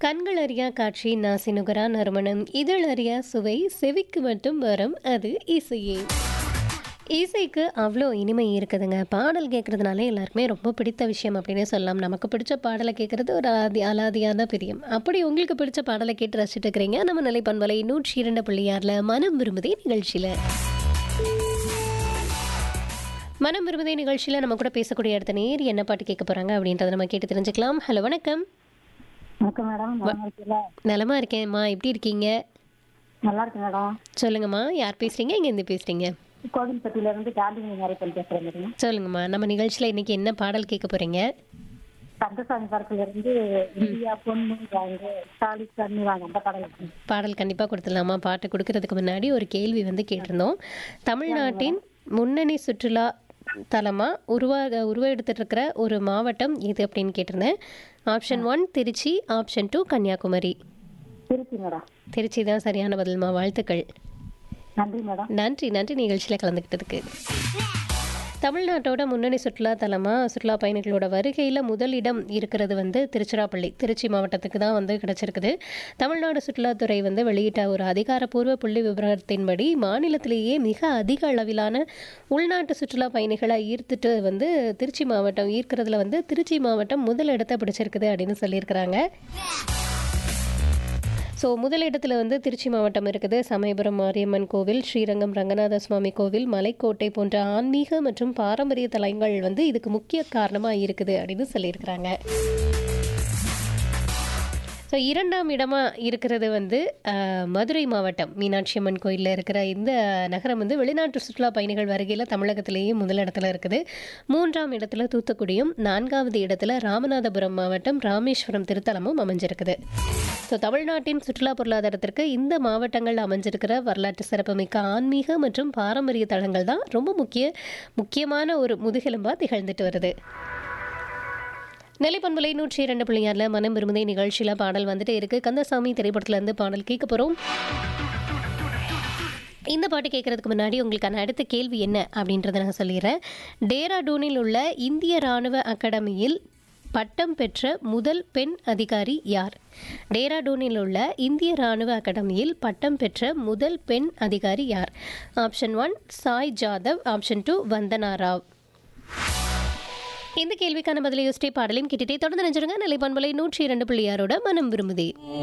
கண்கள் அறியா காட்சி நாசினுகரா நறுமணம் இதழ் அறியா சுவை செவிக்கு மட்டும் வரும் அது இசையே இசைக்கு அவ்வளோ இனிமை இருக்குதுங்க பாடல் கேட்குறதுனால எல்லாருக்குமே ரொம்ப பிடித்த விஷயம் அப்படின்னே சொல்லலாம் நமக்கு பிடிச்ச பாடலை கேட்குறது ஒரு ஆதி அலாதியான பிரியம் அப்படி உங்களுக்கு பிடிச்ச பாடலை கேட்டு ரசிச்சுட்டு இருக்கிறீங்க நம்ம நிலை பண்பலை நூற்றி இரண்டு புள்ளி ஆறில் மனம் விரும்புதே நிகழ்ச்சியில் மனம் விரும்புதே நிகழ்ச்சியில் நம்ம கூட பேசக்கூடிய அடுத்த நேர் என்ன பாட்டு கேட்க போகிறாங்க அப்படின்றத நம்ம கேட்டு தெரிஞ்சுக்கலாம் ஹலோ வணக்கம் வணக்கம் மேடம் நல்லா இருக்கீங்களா நலமா இருக்கேன்ம்மா எப்படி இருக்கீங்க நல்லா இருக்கு மேடம் சொல்லுங்கம்மா யார் பேசுறீங்க எங்கேருந்து பேசுறீங்க கோவில்பட்டியில இருந்து காந்திமதி நிறைப்பல் பேசுறேன் மேடம் சொல்லுங்கம்மா நம்ம நிகழ்ச்சியில் இன்னைக்கு என்ன பாடல் கேட்க போறீங்க கந்தசாமி பார்க்கல இருந்து இந்தியா பொண்ணு வாங்க ஸ்டாலி கண்ணு வாங்க அந்த படம் இருக்கு பாடல் கண்டிப்பாக கொடுத்துடலாமா பாட்டு கொடுக்கறதுக்கு முன்னாடி ஒரு கேள்வி வந்து கேட்டிருந்தோம் தமிழ்நாட்டின் முன்னணி சுற்றுலா தலமாக உருவாக உருவெடுத்துட்டு இருக்கிற ஒரு மாவட்டம் இது அப்படின்னு கேட்டிருந்தேன் option one Trichy option two Kanyakumari Trichy madam Trichy தான் சரியான பதில்மா வாழ்த்துக்கள் நன்றி மேடம் நன்றி நன்றி நிகழ்ச்சியில் கலந்துக்கிட்டதுக்கு தமிழ்நாட்டோட முன்னணி சுற்றுலா தலமாக சுற்றுலா பயணிகளோட வருகையில் முதலிடம் இருக்கிறது வந்து திருச்சிராப்பள்ளி திருச்சி மாவட்டத்துக்கு தான் வந்து கிடச்சிருக்குது தமிழ்நாடு சுற்றுலாத்துறை வந்து வெளியிட்ட ஒரு அதிகாரப்பூர்வ புள்ளி விவரத்தின்படி மாநிலத்திலேயே மிக அதிக அளவிலான உள்நாட்டு சுற்றுலா பயணிகளை ஈர்த்துட்டு வந்து திருச்சி மாவட்டம் ஈர்க்கிறதுல வந்து திருச்சி மாவட்டம் முதல் இடத்தை பிடிச்சிருக்குது அப்படின்னு சொல்லியிருக்கிறாங்க ஸோ முதலிடத்தில் வந்து திருச்சி மாவட்டம் இருக்குது சமயபுரம் மாரியம்மன் கோவில் ஸ்ரீரங்கம் ரங்கநாத சுவாமி கோவில் மலைக்கோட்டை போன்ற ஆன்மீக மற்றும் பாரம்பரிய தலங்கள் வந்து இதுக்கு முக்கிய காரணமாக இருக்குது அப்படின்னு சொல்லியிருக்கிறாங்க ஸோ இரண்டாம் இடமா இருக்கிறது வந்து அஹ், மதுரை மாவட்டம் மீனாட்சி அம்மன் கோயிலில் இருக்கிற இந்த நகரம் வந்து வெளிநாட்டு சுற்றுலா பயணிகள் வருகையில் தமிழகத்திலேயே முதலிடத்துல இருக்குது மூன்றாம் இடத்துல தூத்துக்குடியும் நான்காவது இடத்துல ராமநாதபுரம் மாவட்டம் ராமேஸ்வரம் திருத்தலமும் அமைஞ்சிருக்குது ஸோ தமிழ்நாட்டின் சுற்றுலா பொருளாதாரத்திற்கு இந்த மாவட்டங்கள் அமைஞ்சிருக்கிற வரலாற்று சிறப்புமிக்க ஆன்மீக மற்றும் பாரம்பரிய தலங்கள் தான் ரொம்ப முக்கிய முக்கியமான ஒரு முதுகெலும்பாக திகழ்ந்துட்டு வருது நெல்லிப்பண்பலை நூற்றி இரண்டு பிள்ளையாரில் மனம் விரும்புதை நிகழ்ச்சியில் பாடல் வந்துட்டு இருக்கு கந்தசாமி திரைப்படத்துல இருந்து பாடல் கேட்க போகிறோம் இந்த பாட்டு கேட்கறதுக்கு முன்னாடி உங்களுக்கான அடுத்த கேள்வி என்ன அப்படின்றத நான் சொல்லிடுறேன் டேராடூனில் உள்ள இந்திய ராணுவ அகாடமியில் பட்டம் பெற்ற முதல் பெண் அதிகாரி யார் டேராடூனில் உள்ள இந்திய ராணுவ அகாடமியில் பட்டம் பெற்ற முதல் பெண் அதிகாரி யார் option one Sai Jadhav option two Vandana Rao இந்த கேள்விக்கான பதிலை யோசிச்சே பாடலையும் கேட்டுட்டே தொடர்ந்து நினைச்சிருங்க நிலைப்பான்பலை நூற்றி இரண்டு புள்ளியாரோட மனம் விரும்புதே